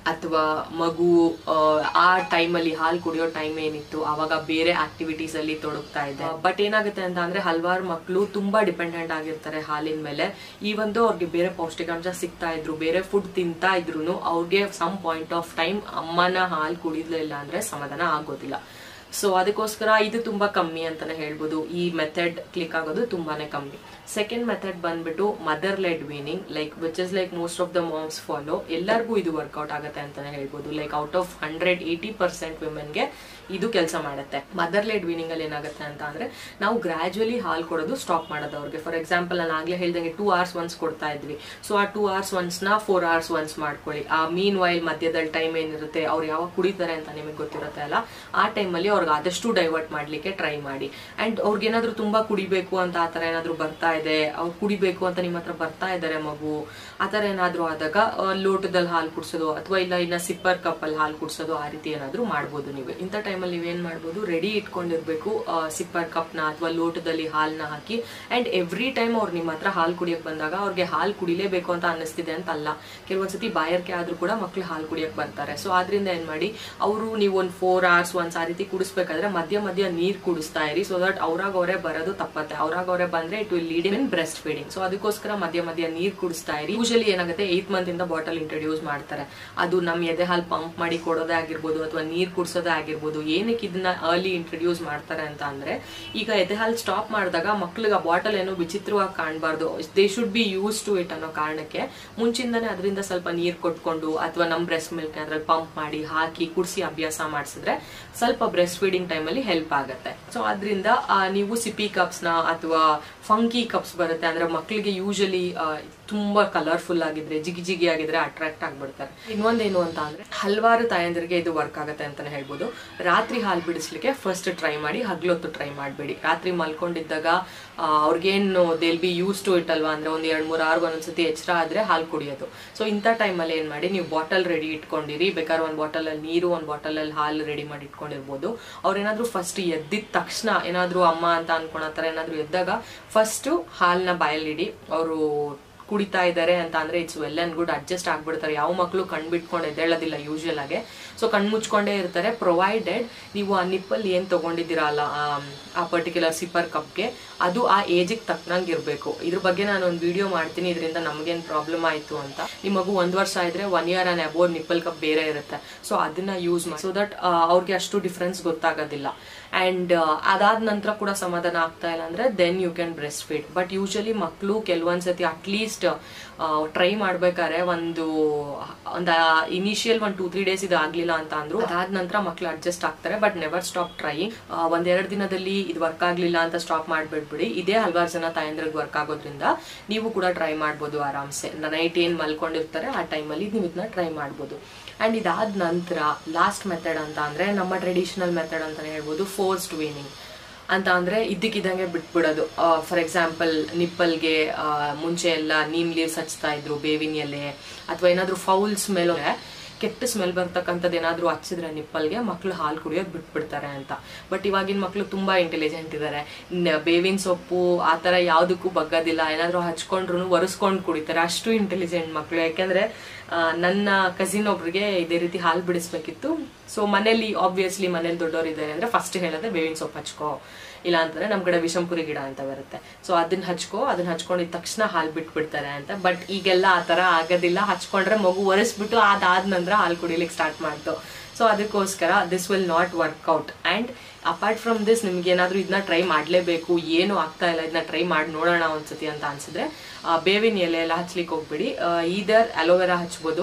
Speaker 1: ಅಥವಾ ಮಗು ಆ, ಆ ಟೈಮಲ್ಲಿ ಹಾಲು ಕುಡಿಯೋ ಟೈಮ್ ಏನಿತ್ತು ಆವಾಗ ಬೇರೆ ಆಕ್ಟಿವಿಟೀಸ್ ಅಲ್ಲಿ ತೊಡಗ್ತಾ ಇದೆ ಬಟ್ ಏನಾಗುತ್ತೆ ಅಂತ ಅಂದ್ರೆ ಹಲವಾರು ಮಕ್ಕಳು ತುಂಬಾ ಡಿಪೆಂಡೆಂಟ್ ಆಗಿರ್ತಾರೆ ಹಾಲಿನ ಮೇಲೆ ಈ ಒಂದು ಅವ್ರಿಗೆ ಬೇರೆ ಪೌಷ್ಟಿಕಾಂಶ ಸಿಗ್ತಾ ಇದ್ರು ಬೇರೆ ಫುಡ್ ತಿಂತಾ ಇದ್ರು ಅವ್ರಿಗೆ ಸಮ್ ಪಾಯಿಂಟ್ ಆಫ್ ಟೈಮ್ ಅಮ್ಮನ ಹಾಲು ಕುಡಿಲಿಲ್ಲ ಅಂದ್ರೆ ಸಮಾಧಾನ ಆಗೋದಿಲ್ಲ ಸೊ ಅದಕ್ಕೋಸ್ಕರ ಇದು ತುಂಬಾ ಕಮ್ಮಿ ಅಂತಾನೆ ಹೇಳ್ಬೋದು ಈ ಮೆಥಡ್ ಕ್ಲಿಕ್ ಆಗೋದು ತುಂಬಾನೇ ಕಮ್ಮಿ ಸೆಕೆಂಡ್ ಮೆಥಡ್ ಬಂದ್ಬಿಟ್ಟು mother led weaning like which is like most of the moms follow ಎಲ್ಲರಿಗೂ ಇದು ವರ್ಕೌಟ್ ಆಗುತ್ತೆ ಅಂತಾನೆ ಹೇಳ್ಬೋದು like out of hundred eighty percent ಗೆ ಇದು ಕೆಲಸ ಮಾಡುತ್ತೆ ಮದರ್ ಲೆಡ್ ವೀನಿಂಗ್ ಅಲ್ಲಿ ಏನಾಗುತ್ತೆ ಅಂತ ಅಂದ್ರೆ ನಾವು ಗ್ರಾಜುವಲಿ ಹಾಲು ಕೊಡೋದು ಸ್ಟಾಪ್ ಮಾಡೋದು ಅವ್ರಿಗೆ ಫಾರ್ ಎಕ್ಸಾಂಪಲ್ ನಾನು ಆಗ್ಲೇ ಹೇಳ್ದಂಗೆ ಟೂ ಅವರ್ಸ್ ಒನ್ಸ್ ಕೊಡ್ತಾ ಇದ್ವಿ ಸೊ ಆ ಟೂ ಅವರ್ಸ್ ಒನ್ಸ್ ನ ಫೋರ್ ಅವರ್ಸ್ ಒನ್ಸ್ ಮಾಡ್ಕೊಳ್ಳಿ ಆ ಮೀನ್ ವೈಲ್ ಮಧ್ಯದಲ್ಲಿ ಟೈಮ್ ಏನಿರುತ್ತೆ ಅವ್ರು ಯಾವಾಗ ಕುಡಿತಾರೆ ಅಂತ ನಿಮಗೆ ಗೊತ್ತಿರುತ್ತೆ ಅಲ್ಲ ಆ ಟೈಮಲ್ಲಿ ಅವ್ರಿಗೆ ಆದಷ್ಟು ಡೈವರ್ಟ್ ಮಾಡ್ಲಿಕ್ಕೆ ಟ್ರೈ ಮಾಡಿ ಅಂಡ್ ಅವ್ರಿಗೆ ಏನಾದ್ರು ತುಂಬಾ ಕುಡಿಬೇಕು ಅಂತ ಆತರ ಏನಾದ್ರು ಬರ್ತಾ ಇದೆ ಅವ್ರು ಕುಡಿಬೇಕು ಅಂತ ನಿಮ್ಮ ಹತ್ರ ಬರ್ತಾ ಇದ್ದಾರೆ ಮಗು ಆತರ ಏನಾದ್ರು ಆದಾಗ ಆ, ಲೋಟದಲ್ಲಿ ಹಾಲು ಕುಡ್ಸೋದು ಅಥವಾ ಇಲ್ಲ ಇನ್ನ ಸಿಪ್ಪರ್ ಕಪ್ ಅಲ್ಲಿ ಹಾಲು ಕುಡ್ಸೋದು ಆ ರೀತಿ ಏನಾದ್ರು ಮಾಡ್ಬೋದು ನೀವು ಇಂಥ ಟೈಮಲ್ಲಿ ನೀವೇನ್ ಮಾಡ್ಬೋದು ರೆಡಿ ಇಟ್ಕೊಂಡಿರ್ಬೇಕು ಸಿಪ್ಪರ್ ಕಪ್ನ ಅಥವಾ ಲೋಟದಲ್ಲಿ ಹಾಲ್ನ ಹಾಕಿ ಅಂಡ್ ಎವ್ರಿ ಟೈಮ್ ಅವ್ರು ನಿಮ್ಮ ಹತ್ರ ಹಾಲು ಕುಡಿಯಕ್ ಬಂದಾಗ ಅವ್ರಿಗೆ ಹಾಲು ಕುಡಿಲೇಬೇಕು ಅಂತ ಅನ್ನಿಸ್ತಿದೆ ಅಂತ ಅಲ್ಲ ಕೆಲವೊಂದ್ಸತಿ ಬಾಯರ್ಕೆ ಆದ್ರೂ ಕೂಡ ಮಕ್ಳು ಹಾಲು ಕುಡಿಯಕ್ ಬರ್ತಾರೆ ಸೊ ಆದ್ರಿಂದ ಏನ್ ಮಾಡಿ ಅವರು ನೀವು ಒಂದು ಫೋರ್ ಅವರ್ಸ್ ಒನ್ಸ್ ಆ ರೀತಿ ಕುಡಿಸ್ಬೇಕಾದ್ರೆ ಮಧ್ಯ ಮಧ್ಯ ನೀರ್ ಕುಡಿಸ್ತಾ ಇರಿ ಸೊ ದಟ್ ಅವ್ರಾಗ ಅವರೇ ಬರೋದು ತಪ್ಪತ್ತೆ ಅವ್ರಾಗ ಅವರೇ ಬಂದ್ರೆ it will lead in breast feeding so ಅದಕ್ಕೋಸ್ಕರ ಮಧ್ಯ ಮಧ್ಯ ನೀರ್ ಕುಡಿಸ್ತಾ ಇರಿ ಯೂಶಲಿ ಏನಾಗುತ್ತೆ ಏತ್ ಮಂತ್ ಇಂದ ಬಾಟಲ್ ಇಂಟ್ರೊಡ್ಯೂಸ್ ಮಾಡ್ತಾರೆ ಅದು ನಮ್ ಎದೆ ಹಾಲು ಪಂಪ್ ಮಾಡಿ ಕೊಡೋದೇ ಆಗಿರ್ಬೋದು ಅಥವಾ ನೀರ್ ಕುಡ್ಸೋದೇ ಆಗಿರ್ಬೋದು ಏನಕ್ಕೆ ಇದನ್ನ ಅರ್ಲಿ ಇಂಟ್ರೊಡ್ಯೂಸ್ ಮಾಡ್ತಾರೆ ಅಂತ ಅಂದ್ರೆ ಈಗ ಎದೆ ಹಾಲು ಸ್ಟಾಪ್ ಮಾಡಿದಾಗ ಮಕ್ಳಿಗೆ ಆ ಬಾಟಲ್ ಏನೋ ವಿಚಿತ್ರವಾಗಿ ಕಾಣಬಾರ್ದು they should be use to it ಅನ್ನೋ ಕಾರಣಕ್ಕೆ ಮುಂಚಿಂದಾನೆ ಅದರಿಂದ ಸ್ವಲ್ಪ ನೀರ್ ಕೊಟ್ಕೊಂಡು ಅಥವಾ ನಮ್ ಬ್ರೆಸ್ಟ್ ಮಿಲ್ಕ್ ಅದ್ರಲ್ಲಿ ಪಂಪ್ ಮಾಡಿ ಹಾಕಿ ಕುಡಿಸಿ ಅಭ್ಯಾಸ ಮಾಡಿಸಿದ್ರೆ ಸ್ವಲ್ಪ ಬ್ರೆಸ್ಟ್ ಫೀಡಿಂಗ್ ಟೈಮಲ್ಲಿ ಹೆಲ್ಪ್ ಆಗುತ್ತೆ ಸೊ ಅದರಿಂದ ನೀವು ಸಿಪಿ ಕಪ್ಸ್ ನ ಅಥವಾ ಫಂಕಿ ಕಪ್ಸ್ ಬರುತ್ತೆ ಅಂದ್ರೆ ಮಕ್ಕಳಿಗೆ ಯೂಶಲಿ ತುಂಬಾ ಕಲರ್ಫುಲ್ ಆಗಿದ್ರೆ ಜಿಗಿ ಜಿಗಿ ಆಗಿದ್ರೆ ಅಟ್ರಾಕ್ಟ್ ಆಗ್ಬಿಡ್ತಾರೆ ಇನ್ನೊಂದೇನು ಅಂತ ಅಂದ್ರೆ ಹಲವಾರು ತಾಯಂದಿರಿಗೆ ಇದು ವರ್ಕ್ ಆಗುತ್ತೆ ಅಂತಾನೆ ಹೇಳ್ಬೋದು ರಾತ್ರಿ ಹಾಲು ಬಿಡಿಸ್ಲಿಕ್ಕೆ ಫಸ್ಟ್ ಟ್ರೈ ಮಾಡಿ ಹಗ್ಲೊತ್ತು ಟ್ರೈ ಮಾಡಬೇಡಿ ರಾತ್ರಿ ಮಲ್ಕೊಂಡಿದ್ದಾಗ ಆ, ಅವ್ರಿಗೇನು they'll be use to it ಅಲ್ವಾ ಅಂದ್ರೆ ಒಂದ್ ಎರಡ್ ಮೂರ್ ಆರು ಒಂದೊಂದ್ಸತಿ ಎಚ್ಚರ ಆದ್ರೆ ಹಾಲು ಕುಡಿಯೋದು ಸೊ ಇಂಥ ಟೈಮಲ್ಲಿ ಏನ್ ಮಾಡಿ ನೀವು ಬಾಟಲ್ ರೆಡಿ ಇಟ್ಕೊಂಡಿರಿ ಬೇಕಾದ್ರೆ ಒಂದ್ ಬಾಟಲ್ ಅಲ್ಲಿ ನೀರು ಒಂದ್ ಬಾಟಲ್ ಅಲ್ಲಿ ಹಾಲು ರೆಡಿ ಮಾಡಿ ಇಟ್ಕೊಂಡಿರ್ಬೋದು ಅವ್ರೇನಾದ್ರೂ ಫಸ್ಟ್ ಎದ್ದಿದ ತಕ್ಷಣ ಏನಾದ್ರೂ ಅಮ್ಮ ಅಂತ ಅನ್ಕೊಳತ್ತಾರ ಏನಾದ್ರೂ ಎದ್ದಾಗ ಫಸ್ಟ್ ಹಾಲ್ನ ಬಾಯಲ್ಲಿಡಿ ಅವರು ಕುಡಿತಾ ಇದ್ದಾರೆ ಅಂತ ಅಂದ್ರೆ it's well and good adjust ಆಗ್ಬಿಡ್ತಾರೆ ಯಾವ ಮಕ್ಕಳು ಕಣ್ ಬಿಟ್ಕೊಂಡು ಎದ್ದೇಳೋದಿಲ್ಲ ಯೂಶುವಲ್ ಆಗಿ ಸೊ ಕಣ್ ಮುಚ್ಕೊಂಡೇ ಇರ್ತಾರೆ ಪ್ರೊವೈಡೆಡ್ ನೀವು ಆ ನಿಪ್ಪಲ್ ಏನ್ ತಗೊಂಡಿದ್ದೀರಲ್ಲ ಆ- ಆ ಪರ್ಟಿಕ್ಯುಲರ್ ಸಿಪ್ಪರ್ ಕಪ್ಗೆ ಅದು ಆ ಏಜಿಗೆ ತಕ್ಕನಂಗೆ ಇರಬೇಕು ಇದ್ರ ಬಗ್ಗೆ ನಾನು ಒಂದು ವಿಡಿಯೋ ಮಾಡ್ತೀನಿ ಇದರಿಂದ ನಮಗೇನು ಪ್ರಾಬ್ಲಮ್ ಆಯ್ತು ಅಂತ ನಿಮ್ಮ ಮಗು ಒಂದ್ ವರ್ಷ ಇದ್ರೆ one year and above nipple cup ಬೇರೆ ಇರುತ್ತೆ ಸೊ ಅದನ್ನ ಯೂಸ್ ಮಾಡಿ ಸೊ ದಟ್ ಅವ್ರಿಗೆ ಅಷ್ಟು ಡಿಫ್ರೆನ್ಸ್ ಗೊತ್ತಾಗೋದಿಲ್ಲ ಅಂಡ್ ಅದಾದ ನಂತರ ಕೂಡ ಸಮಾಧಾನ ಆಗ್ತಾ ಇಲ್ಲ ಅಂದ್ರೆ then you can breast feed but usually ಮಕ್ಕಳು ಕೆಲವೊಂದ್ಸತಿ ಅಟ್ಲೀಸ್ಟ್ ಟ್ರೈ ಮಾಡ್ಬೇಕಾದ್ರೆ ಒಂದು ಒಂದು ಇನಿಷಿಯಲ್ ಒಂದು ಟೂ ತ್ರೀ ಡೇಸ್ ಇದು ಆಗ್ಲಿಲ್ಲ ಅಂತ ಅಂದ್ರು ಅದಾದ ನಂತರ ಮಕ್ಳು ಅಡ್ಜಸ್ಟ್ ಆಗ್ತಾರೆ ಬಟ್ ನೆವರ್ ಸ್ಟಾಪ್ ಟ್ರೈಯಿಂಗ್ ಒಂದೆರಡು ದಿನದಲ್ಲಿ ಇದು ವರ್ಕ್ ಆಗ್ಲಿಲ್ಲ ಅಂತ ಸ್ಟಾಪ್ ಮಾಡ್ಬಿಡ್ಬಿಡಿ ಇದೇ ಹಲವಾರು ಜನ ತಾಯಂದ್ರಿಗೆ ವರ್ಕ್ ಆಗೋದ್ರಿಂದ ನೀವು ಕೂಡ ಟ್ರೈ ಮಾಡ್ಬೋದು ಆರಾಮ್ಸೆ ನೈಟ್ ಏನ್ ಮಲ್ಕೊಂಡಿರ್ತಾರೆ ಆ ಟೈಮಲ್ಲಿ ನೀವು ಇದನ್ನ ಟ್ರೈ ಮಾಡ್ಬೋದು ಅಂಡ್ ಇದಾದ ನಂತರ ಲಾಸ್ಟ್ ಮೆಥಡ್ ಅಂತ ಅಂದ್ರೆ ನಮ್ಮ ಟ್ರೆಡಿಷನಲ್ ಮೆಥಡ್ ಅಂತಾನೆ ಹೇಳ್ಬೋದು ಫೋರ್ಸ್ಡ್ ವೀನಿಂಗ್ ಅಂತ ಅಂದ್ರೆ ಇದ್ದಕ್ಕಿದ್ದಂಗೆ ಬಿಟ್ಬಿಡೋದು ಫಾರ್ ಎಕ್ಸಾಂಪಲ್ ನಿಪ್ಪಲ್ಗೆ ಮುಂಚೆ ಎಲ್ಲ ನೀಮ್ ಲೀವ್ಸ್ ಹಚ್ತಾ ಇದ್ರು ಬೇವಿನ ಎಲೆ ಅಥವಾ ಏನಾದ್ರು ಫೌಲ್ ಸ್ಮೆಲ್ ಕೆಟ್ಟ ಸ್ಮೆಲ್ ಬರ್ತಕ್ಕಂಥದ್ದು ಏನಾದ್ರು ಹಚ್ಚಿದ್ರೆ ನಿಪ್ಪಲ್ಗೆ ಮಕ್ಳು ಹಾಲು ಕುಡಿಯೋದು ಬಿಟ್ಬಿಡ್ತಾರೆ ಅಂತ ಬಟ್ ಇವಾಗಿನ ಮಕ್ಳು ತುಂಬಾ ಇಂಟೆಲಿಜೆಂಟ್ ಇದ್ದಾರೆ ಬೇವಿನ ಸೊಪ್ಪು ಆ ಥರ ಯಾವುದಕ್ಕೂ ಬಗ್ಗೋದಿಲ್ಲ ಏನಾದ್ರು ಹಚ್ಕೊಂಡ್ರು ಒರೆಸ್ಕೊಂಡು ಕುಡಿತಾರೆ ಅಷ್ಟು ಇಂಟೆಲಿಜೆಂಟ್ ಮಕ್ಳು ಯಾಕೆಂದ್ರೆ ಆ, ನನ್ನ ಕಸಿನ್ ಒಬ್ರಿಗೆ ಇದೇ ರೀತಿ ಹಾಲು ಬಿಡಿಸ್ಬೇಕಿತ್ತು ಸೊ ಮನೇಲಿ ಆಬ್ವಿಯಸ್ಲಿ ಮನೇಲಿ ದೊಡ್ಡವ್ರು ಇದ್ದಾರೆ ಅಂದ್ರೆ ಫಸ್ಟ್ ಹೇಳೋದೆ ಬೇವಿನ ಸೊಪ್ಪು ಹಚ್ಕೋ ಇಲ್ಲ ಅಂತಂದ್ರೆ ನಮ್ ಕಡೆ ವಿಷಂಪುರಿ ಗಿಡ ಅಂತ ಬರುತ್ತೆ ಸೊ ಅದನ್ನ ಹಚ್ಕೋ ಅದನ್ನ ಹಚ್ಕೊಂಡಿದ ತಕ್ಷಣ ಹಾಲು ಬಿಟ್ಬಿಡ್ತಾರೆ ಅಂತ ಬಟ್ ಈಗೆಲ್ಲ ಆ ತರ ಆಗೋದಿಲ್ಲ ಹಚ್ಕೊಂಡ್ರೆ ಮಗು ಒರೆಸ್ಬಿಟ್ಟು ಅದಾದ ನಂತರ ಹಾಲು ಕುಡಿಲಿಕ್ಕೆ ಸ್ಟಾರ್ಟ್ ಮಾಡ್ತು ಸೊ ಅದಕ್ಕೋಸ್ಕರ this will not work out and apart from this ನಿಮ್ಗೆ ಏನಾದ್ರೂ ಇದನ್ನ ಟ್ರೈ ಮಾಡ್ಲೇಬೇಕು ಏನು ಆಗ್ತಾ ಇಲ್ಲ ಇದನ್ನ ಟ್ರೈ ಮಾಡಿ ನೋಡೋಣ ಒಂದ್ಸತಿ ಅಂತ ಅನ್ಸಿದ್ರೆ ಆ, ಬೇವಿನ ಎಲೆ ಎಲ್ಲ ಹಚ್ಲಿಕ್ಕೆ ಹೋಗ್ಬಿಡಿ ಈದರ್ ಅಲೋವೆರಾ ಹಚ್ಬೋದು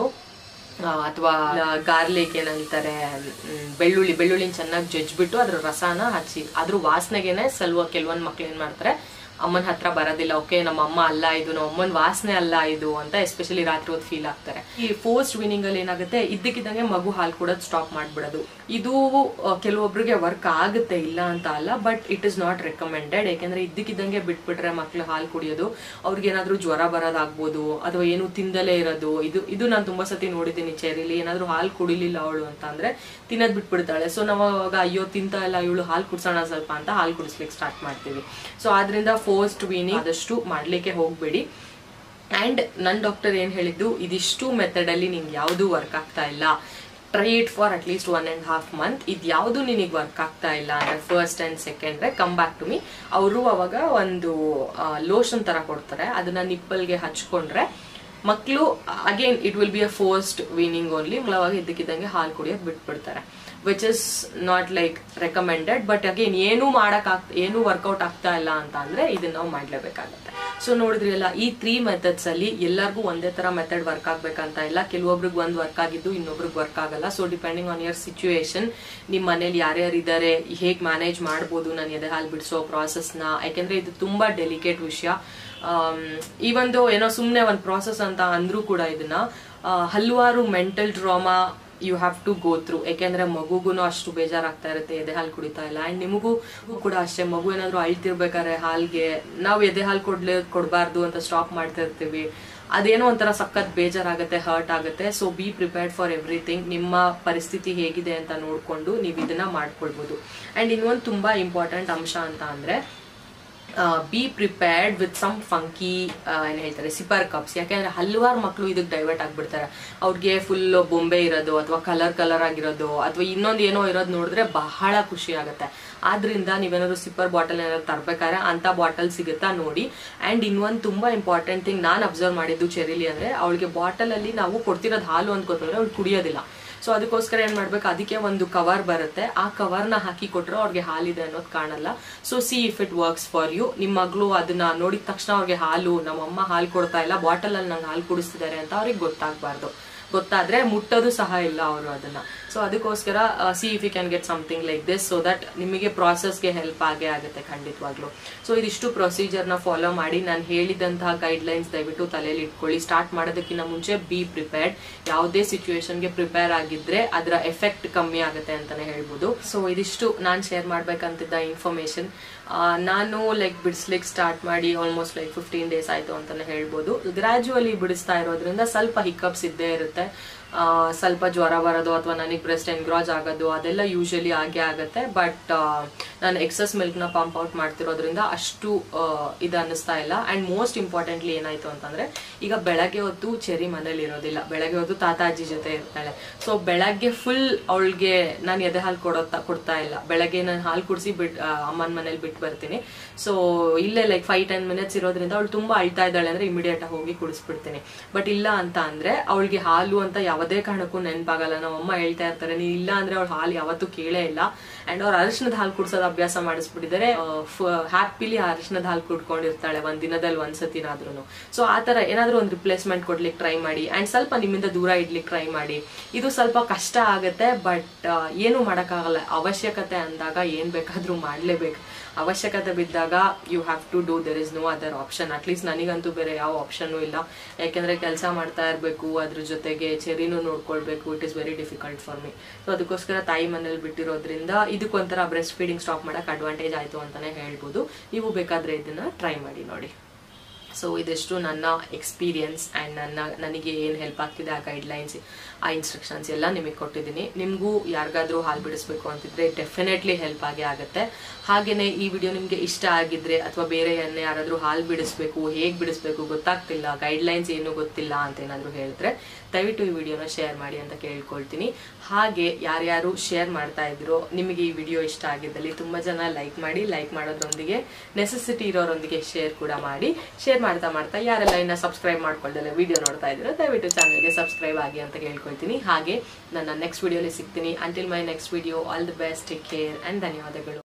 Speaker 1: ಅಥವಾ ಗಾರ್ಲಿಕ್ ಏನಂತಾರೆ ಮ್, ಬೆಳ್ಳುಳ್ಳಿ ಬೆಳ್ಳುಳ್ಳಿನ ಚೆನ್ನಾಗಿ ಜಜ್ಬಿಟ್ಟು ಅದ್ರ ರಸನ ಹಚ್ಚಿ ಅದ್ರ ವಾಸನೆಗೆನೆ ಸ್ವಲ್ಪ ಕೆಲವೊಂದ್ ಮಕ್ಳು ಏನ್ ಮಾಡ್ತಾರೆ ಅಮ್ಮನ ಹತ್ರ ಬರೋದಿಲ್ಲ ಓಕೆ ನಮ್ಮ ಅಮ್ಮ ಅಲ್ಲ ಇದು ನಮ್ಮ ಅಮ್ಮನ ವಾಸನೆ ಅಲ್ಲ ಇದು ಅಂತ ಎಸ್ಪೆಷಲಿ ರಾತ್ರಿ ಹೊತ್ತು ಫೀಲ್ ಆಗ್ತಾರೆ ಈ ಫೋಸ್ಟ್ ವಿನಿಂಗ್ ಅಲ್ಲಿ ಏನಾಗುತ್ತೆ ಇದ್ದಕ್ಕಿದ್ದಂಗೆ ಮಗು ಹಾಲು ಕೊಡೋದು ಸ್ಟಾಪ್ ಮಾಡ್ಬಿಡೋದು ಇದು ಆ, ಕೆಲವೊಬ್ರಿಗೆ ವರ್ಕ್ ಆಗುತ್ತೆ ಇಲ್ಲ ಅಂತ ಅಲ್ಲ but it is not recommended ಯಾಕೆಂದ್ರೆ ಇದ್ದಕ್ಕಿದ್ದಂಗೆ ಬಿಟ್ಬಿಟ್ರೆ ಮಕ್ಳು ಹಾಲು ಕುಡಿಯೋದು ಅವ್ರಿಗೆ ಏನಾದ್ರೂ ಜ್ವರ ಬರೋದಾಗ್ಬೋದು ಅಥವಾ ಏನು ತಿಂದಲೇ ಇರೋದು ಇದು ಇದು ನಾನು ತುಂಬಾ ಸತಿ ನೋಡಿದ್ದೀನಿ ಚೇರಿಲಿ ಏನಾದ್ರೂ ಹಾಲು ಕುಡಿಲಿಲ್ಲ ಅವಳು ಅಂತ ಅಂದ್ರೆ ತಿನ್ನೋದ್ ಬಿಟ್ಬಿಡ್ತಾಳೆ ಸೊ ನಾವು ಅವಾಗ ಅಯ್ಯೋ ತಿಂತ ಇಲ್ಲ ಇವಳು ಹಾಲು ಕುಡ್ಸೋಣ ಸ್ವಲ್ಪ ಅಂತ ಹಾಲು ಕುಡಿಸ್ಲಿಕ್ಕೆ ಸ್ಟಾರ್ಟ್ ಮಾಡ್ತೀವಿ ಸೊ ಆದ್ರಿಂದ ಫೋಸ್ಟ್ ವೀನಿಂಗ್ ಆದಷ್ಟು ಮಾಡ್ಲಿಕ್ಕೆ ಹೋಗ್ಬೇಡಿ ಆ್ಯಂಡ್ ನನ್ನ ಡಾಕ್ಟರ್ ಏನು ಹೇಳಿದ್ದು ಇದಿಷ್ಟು ಮೆಥಡಲ್ಲಿ ನಿಂಗೆ ಯಾವುದೂ ವರ್ಕ್ ಆಗ್ತಾ ಇಲ್ಲ try it for at least one and half month ಇದು ಯಾವುದು ನಿನಗೆ ವರ್ಕ್ ಆಗ್ತಾ ಇಲ್ಲ ಅಂದರೆ ಫಸ್ಟ್ ಆ್ಯಂಡ್ ಸೆಕೆಂಡ್ರೆ ಕಮ್ ಬ್ಯಾಕ್ ಟು ಮೀ ಅವರು ಅವಾಗ ಒಂದು ಲೋಷನ್ ಥರ ಕೊಡ್ತಾರೆ ಅದನ್ನ ನಿಪ್ಪಲ್ಗೆ ಹಚ್ಕೊಂಡ್ರೆ ಮಕ್ಕಳು again it will be a forced weaning only ಅವಾಗ ಇದ್ದಕ್ಕಿದ್ದಂಗೆ ಹಾಲು ಕುಡಿಯೋದು ಬಿಟ್ಬಿಡ್ತಾರೆ which is not like recommended but again ಏನೂ ಮಾಡಕ್ ಆಗ್ ಏನೂ ವರ್ಕೌಟ್ ಆಗ್ತಾ ಇಲ್ಲ ಅಂತ ಅಂದ್ರೆ ಇದನ್ನ ನಾವು ಮಾಡ್ಲೇಬೇಕಾಗತ್ತೆ ಸೊ ನೋಡಿದ್ರಲ್ಲ ಈ ತ್ರೀ ಮೆಥಡ್ಸ್ ಅಲ್ಲಿ ಎಲ್ಲರಿಗೂ ಒಂದೇ ತರ ಮೆಥಡ್ ವರ್ಕ್ ಆಗ್ಬೇಕಂತ ಇಲ್ಲ ಕೆಲವೊಬ್ರಿಗೆ ಒಂದು ವರ್ಕ್ ಆಗಿದ್ದು ಇನ್ನೊಬ್ರಿಗೆ ವರ್ಕ್ ಆಗಲ್ಲ so depending on your situation ನಿಮ್ಮ ಮನೇಲಿ ಯಾರ್ಯಾರು ಇದ್ದಾರೆ ಹೇಗೆ ಮ್ಯಾನೇಜ್ ಮಾಡ್ಬೋದು ನಾನು ಎದೆ ಹಾಲು ಬಿಡಿಸೋ ಪ್ರಾಸೆಸ್ನ ಯಾಕೆಂದ್ರೆ ಇದು ತುಂಬಾ ಡೆಲಿಕೇಟ್ ವಿಷಯ ಈ ಒಂದು ಏನೋ ಸುಮ್ಮನೆ ಒಂದು ಪ್ರಾಸೆಸ್ ಅಂತ ಅಂದ್ರೂ ಕೂಡ ಇದನ್ನ ಆ, ಹಲವಾರು mental drama you have to go through ಯಾಕೆಂದ್ರೆ ಮಗುಗೂ ಅಷ್ಟು ಬೇಜಾರಾಗ್ತಾ ಇರುತ್ತೆ ಎದೆ ಹಾಲು ಕುಡಿತಾ ಇಲ್ಲ ಅಂಡ್ ನಿಮಗೂ ಕೂಡ ಅಷ್ಟೇ ಮಗು ಏನಾದ್ರು ಅಳ್ತಿರ್ಬೇಕಾದ್ರೆ ಹಾಲ್ಗೆ ನಾವು ಎದೆ ಹಾಲು ಕೊಡ್ಲೇ ಕೊಡಬಾರ್ದು ಅಂತ ಸ್ಟಾಪ್ ಮಾಡ್ತಾ ಇರ್ತೀವಿ ಅದೇನೋ ಒಂಥರ ಸಖತ್ ಬೇಜಾರಾಗುತ್ತೆ ಹರ್ಟ್ ಆಗುತ್ತೆ so be prepared for everything ನಿಮ್ಮ ಪರಿಸ್ಥಿತಿ ಹೇಗಿದೆ ಅಂತ ನೋಡ್ಕೊಂಡು ನೀವು ಇದನ್ನ ಮಾಡ್ಕೊಳ್ಬೋದು ಅಂಡ್ ಇನ್ನೊಂದು ತುಂಬಾ ಇಂಪಾರ್ಟೆಂಟ್ ಅಂಶ ಅಂತ ಅಂದ್ರೆ be prepared with some funky ಏನು ಹೇಳ್ತಾರೆ ಸಿಪರ್ ಕಪ್ಸ್ ಯಾಕೆಂದ್ರೆ ಹಲವಾರು ಮಕ್ಕಳು ಇದಕ್ಕೆ ಡೈವರ್ಟ್ ಆಗ್ಬಿಡ್ತಾರೆ ಅವ್ರಿಗೆ ಫುಲ್ ಬೊಂಬೆ ಇರೋದು ಅಥವಾ ಕಲರ್ ಕಲರ್ ಆಗಿರೋದು ಅಥವಾ ಇನ್ನೊಂದು ಏನೋ ಇರೋದು ನೋಡಿದ್ರೆ ಬಹಳ ಖುಷಿ ಆಗುತ್ತೆ ಆದ್ರಿಂದ ನೀವೇನಾದ್ರು ಸಿಪ್ಪರ್ ಬಾಟಲ್ ಏನಾದ್ರು ತರ್ಬೇಕಾದ್ರೆ ಅಂತ ಬಾಟಲ್ ಸಿಗುತ್ತಾ ನೋಡಿ ಅಂಡ್ ಇನ್ನೊಂದು ತುಂಬಾ ಇಂಪಾರ್ಟೆಂಟ್ ಥಿಂಗ್ ನಾನು ಅಬ್ಸರ್ವ್ ಮಾಡಿದ್ದು ಚೆರಿಲಿ ಅಂದ್ರೆ ಅವಳಿಗೆ ಬಾಟಲ್ ಅಲ್ಲಿ ನಾವು ಕೊಡ್ತಿರೋದು ಹಾಲು ಅನ್ಕೋತಂದ್ರೆ ಅವ್ಳು ಕುಡಿಯೋದಿಲ್ಲ ಸೊ ಅದಕ್ಕೋಸ್ಕರ ಏನ್ ಮಾಡ್ಬೇಕು ಅದಕ್ಕೆ ಒಂದು ಕವರ್ ಬರುತ್ತೆ ಆ ಕವರ್ನ ಹಾಕಿ ಕೊಟ್ರೆ ಅವ್ರಿಗೆ ಹಾಲಿದೆ ಅನ್ನೋದು ಕಾಣಲ್ಲ so see if it works for you ನಿಮ್ಮ ಮಗಳು ಅದನ್ನ ನೋಡಿದ ತಕ್ಷಣ ಅವ್ರಿಗೆ ಹಾಲು ನಮ್ಮಮ್ಮ ಹಾಲು ಕೊಡ್ತಾ ಇಲ್ಲ ಬಾಟಲ್ ಅಲ್ಲಿ ನಂಗೆ ಹಾಲು ಕುಡಿಸ್ತಿದ್ದಾರೆ ಅಂತ ಅವ್ರಿಗೆ ಗೊತ್ತಾಗಬಾರ್ದು ಗೊತ್ತಾದ್ರೆ ಮುಟ್ಟೋದು ಸಹ ಇಲ್ಲ ಅವರು ಅದನ್ನ ಸೊ ಅದಕ್ಕೋಸ್ಕರ see if you can get something like this so that ನಿಮಗೆ ಪ್ರಾಸೆಸ್ಗೆ ಹೆಲ್ಪ್ ಆಗೇ ಆಗುತ್ತೆ ಖಂಡಿತವಾಗ್ಲು ಸೊ ಇದಿಷ್ಟು ಪ್ರೊಸೀಜರ್ನ ಫಾಲೋ ಮಾಡಿ ನಾನು ಹೇಳಿದಂತಹ ಗೈಡ್ಲೈನ್ಸ್ ದಯವಿಟ್ಟು ತಲೆಯಲ್ಲಿ ಇಟ್ಕೊಳ್ಳಿ ಸ್ಟಾರ್ಟ್ ಮಾಡೋದಕ್ಕಿಂತ ಮುಂಚೆ ಬಿ ಪ್ರಿಪೇರ್ಡ್ ಯಾವುದೇ ಸಿಚುವೇಶನ್ಗೆ ಪ್ರಿಪೇರ್ ಆಗಿದ್ರೆ ಅದರ ಎಫೆಕ್ಟ್ ಕಮ್ಮಿ ಆಗುತ್ತೆ ಅಂತಾನೆ ಹೇಳ್ಬೋದು ಸೊ ಇದಿಷ್ಟು ನಾನು ಶೇರ್ ಮಾಡ್ಬೇಕಂತಿದ್ದ ಇನ್ಫಾರ್ಮೇಶನ್ ನಾನು ಲೈಕ್ ಬಿಡಿಸ್ಲಿಕ್ಕೆ ಸ್ಟಾರ್ಟ್ ಮಾಡಿ ಆಲ್ಮೋಸ್ಟ್ ಲೈಕ್ ಫಿಫ್ಟೀನ್ ಡೇಸ್ ಆಯ್ತು ಅಂತಾನೆ ಹೇಳ್ಬೋದು ಗ್ರಾಜುವಲಿ ಬಿಡಿಸ್ತಾ ಇರೋದ್ರಿಂದ ಸ್ವಲ್ಪ ಹಿಕಪ್ಸ್ ಇದ್ದೇ ಇರುತ್ತೆ ಆ, ಸ್ವಲ್ಪ ಜ್ವರ ಬರೋದು ಅಥವಾ ನನಗೆ ಬ್ರೆಸ್ಟ್ ಎನ್ಗ್ರಾಜ್ ಆಗೋದು ಅದೆಲ್ಲ ಯೂಶಲಿ ಆಗೇ ಆಗುತ್ತೆ ಬಟ್ ನಾನು ಎಕ್ಸಸ್ ಮಿಲ್ಕ್ನ ಪಂಪ್ ಔಟ್ ಮಾಡ್ತಿರೋದ್ರಿಂದ ಅಷ್ಟು ಆ, ಇದು ಅನ್ನಿಸ್ತಾ ಇಲ್ಲ ಅಂಡ್ ಮೋಸ್ಟ್ ಇಂಪಾರ್ಟೆಂಟ್ಲಿ ಏನಾಯ್ತು ಅಂತಂದ್ರೆ ಈಗ ಬೆಳಗ್ಗೆ ಹೊತ್ತು ಚೆರಿ ಮನೇಲಿ ಇರೋದಿಲ್ಲ ಬೆಳಗ್ಗೆ ಹೊತ್ತು ತಾತಾಜಿ ಜೊತೆ ಇರ್ತಾಳೆ ಸೊ ಬೆಳಗ್ಗೆ ಫುಲ್ ಅವಳಿಗೆ ನಾನು ಎದೆ ಹಾಲು ಕೊಡೋ ಕೊಡ್ತಾ ಇಲ್ಲ ಬೆಳಗ್ಗೆ ನಾನು ಹಾಲು ಕುಡಿಸಿ ಬಿಟ್ ಅಮ್ಮನ ಮನೇಲಿ ಬಿಟ್ಟು ಬರ್ತೀನಿ ಸೊ ಇಲ್ಲೇ ಲೈಕ್ ಫೈವ್ ಟೆನ್ ಮಿನಿಟ್ಸ್ ಇರೋದ್ರಿಂದ ಅವಳು ತುಂಬಾ ಅಳ್ತಾ ಇದ್ದಾಳೆ ಅಂದ್ರೆ ಇಮಿಡಿಯೇಟ್ ಆಗಿ ಹೋಗಿ ಕುಡಿಸ್ಬಿಡ್ತೀನಿ ಬಟ್ ಇಲ್ಲ ಅಂತ ಅಂದ್ರೆ ಅವಳಿಗೆ ಹಾಲು ಅಂತ ಯಾವುದೇ ಕಾರಣಕ್ಕೂ ನೆನಪಾಗಲ್ಲ ನಮ್ಮ ಅಮ್ಮ ಹೇಳ್ತಾ ಇರ್ತಾರೆ ನೀ ಇಲ್ಲ ಅಂದ್ರೆ ಅವ್ಳ ಹಾಲು ಯಾವತ್ತೂ ಕೇಳೇ ಇಲ್ಲ ಅಂಡ್ ಅವ್ರ ಅರಿಶಿನದ ಹಾಲು ಕುಡ್ಸೋದು ಅಭ್ಯಾಸ ಮಾಡಿಸ್ಬಿಟ್ಟಿದ್ದಾರೆ ಹ್ಯಾಪಿಲಿ ಅರಿಶಿನದ ಹಾಲು ಕುಡ್ಕೊಂಡಿರ್ತಾಳೆ ಒಂದ್ ದಿನದಲ್ಲಿ ಒಂದ್ಸತಿನಾದ್ರೂ ಸೊ ಆ ತರ ಏನಾದ್ರೂ ಒಂದು ರಿಪ್ಲೇಸ್ಮೆಂಟ್ ಕೊಡ್ಲಿಕ್ಕೆ ಟ್ರೈ ಮಾಡಿ ಅಂಡ್ ಸ್ವಲ್ಪ ನಿಮ್ಮಿಂದ ದೂರ ಇಡ್ಲಿಕ್ಕೆ ಟ್ರೈ ಮಾಡಿ ಇದು ಸ್ವಲ್ಪ ಕಷ್ಟ ಆಗುತ್ತೆ ಬಟ್ ಏನು ಮಾಡೋಕ್ಕಾಗಲ್ಲ ಅವಶ್ಯಕತೆ ಅಂದಾಗ ಏನ್ ಬೇಕಾದ್ರೂ ಮಾಡ್ಲೇಬೇಕು ಅವಶ್ಯಕತೆ ಬಿದ್ದಾಗ you have to do there is no other option at least ನನಗಂತೂ ಬೇರೆ ಯಾವ ಆಪ್ಷನ್ನು ಇಲ್ಲ ಯಾಕೆಂದ್ರೆ ಕೆಲಸ ಮಾಡ್ತಾ ಇರಬೇಕು ಅದ್ರ ಜೊತೆಗೆ ಚೆರಿನೂ ನೋಡ್ಕೊಳ್ಬೇಕು it is very difficult for me so ಅದಕ್ಕೋಸ್ಕರ ತಾಯಿ ಮನೇಲಿ ಬಿಟ್ಟಿರೋದ್ರಿಂದ ಇದಕ್ಕೊಂಥರ ಬ್ರೆಸ್ಟ್ ಫೀಡಿಂಗ್ ಸ್ಟಾಪ್ ಮಾಡಕ್ ಅಡ್ವಾಂಟೇಜ್ ಆಯ್ತು ಅಂತಾನೆ ಹೇಳ್ಬೋದು ನೀವು ಬೇಕಾದ್ರೆ ಇದನ್ನ ಟ್ರೈ ಮಾಡಿ ನೋಡಿ ಸೊ ಇದಿಷ್ಟು ನನ್ನ ಎಕ್ಸ್ಪೀರಿಯನ್ಸ್ ಆ್ಯಂಡ್ ನನ್ನ ನನಗೆ ಏನು ಹೆಲ್ಪ್ ಆಗ್ತಿದೆ ಆ ಗೈಡ್ಲೈನ್ಸ್ ಆ ಇನ್ಸ್ಟ್ರಕ್ಷನ್ಸ್ ಎಲ್ಲ ನಿಮಗೆ ಕೊಟ್ಟಿದ್ದೀನಿ ನಿಮಗೂ ಯಾರಿಗಾದ್ರೂ ಹಾಲು ಬಿಡಿಸ್ಬೇಕು ಅಂತಿದ್ರೆ ಡೆಫಿನೆಟ್ಲಿ ಹೆಲ್ಪ್ ಆಗೇ ಆಗುತ್ತೆ ಹಾಗೆಯೇ ಈ ವಿಡಿಯೋ ನಿಮಗೆ ಇಷ್ಟ ಆಗಿದ್ರೆ ಅಥವಾ ಬೇರೆ ಎಣ್ಣೆ ಯಾರಾದರೂ ಹಾಲು ಬಿಡಿಸ್ಬೇಕು ಹೇಗೆ ಬಿಡಿಸ್ಬೇಕು ಗೊತ್ತಾಗ್ತಿಲ್ಲ ಗೈಡ್ಲೈನ್ಸ್ ಏನು ಗೊತ್ತಿಲ್ಲ ಅಂತ ಏನಾದರೂ ಹೇಳಿದ್ರೆ ದಯವಿಟ್ಟು ಈ ವಿಡಿಯೋನ ಶೇರ್ ಮಾಡಿ ಅಂತ ಕೇಳ್ಕೊಳ್ತೀನಿ ಹಾಗೆ ಯಾರ್ಯಾರು ಶೇರ್ ಮಾಡ್ತಾ ಇದ್ರೋ ನಿಮಗೆ ಈ ವಿಡಿಯೋ ಇಷ್ಟ ಆಗಿದ್ದಲ್ಲಿ ತುಂಬ ಜನ ಲೈಕ್ ಮಾಡಿ ಲೈಕ್ ಮಾಡೋದ್ರೊಂದಿಗೆ ನೆಸೆಸಿಟಿ ಇರೋರೊಂದಿಗೆ ಶೇರ್ ಕೂಡ ಮಾಡಿ ಶೇರ್ ಮಾಡ್ತಾ ಮಾಡ್ತಾ ಯಾರೆಲ್ಲ ಇನ್ನ ಸಬ್ಸ್ಕ್ರೈಬ್ ಮಾಡ್ಕೊಳ್ದಲ್ಲ ವಿಡಿಯೋ ನೋಡ್ತಾ ಇದ್ರೆ ದಯವಿಟ್ಟು ಚಾನಲ್ಗೆ ಸಬ್ಸ್ಕ್ರೈಬ್ ಆಗಿ ಅಂತ ಕೇಳ್ಕೊಳ್ತೀನಿ ಹಾಗೆ ನನ್ನ ನೆಕ್ಸ್ಟ್ ವಿಡಿಯೋಲಿ ಸಿಗ್ತೀನಿ until my next video all the best take care and ಧನ್ಯವಾದಗಳು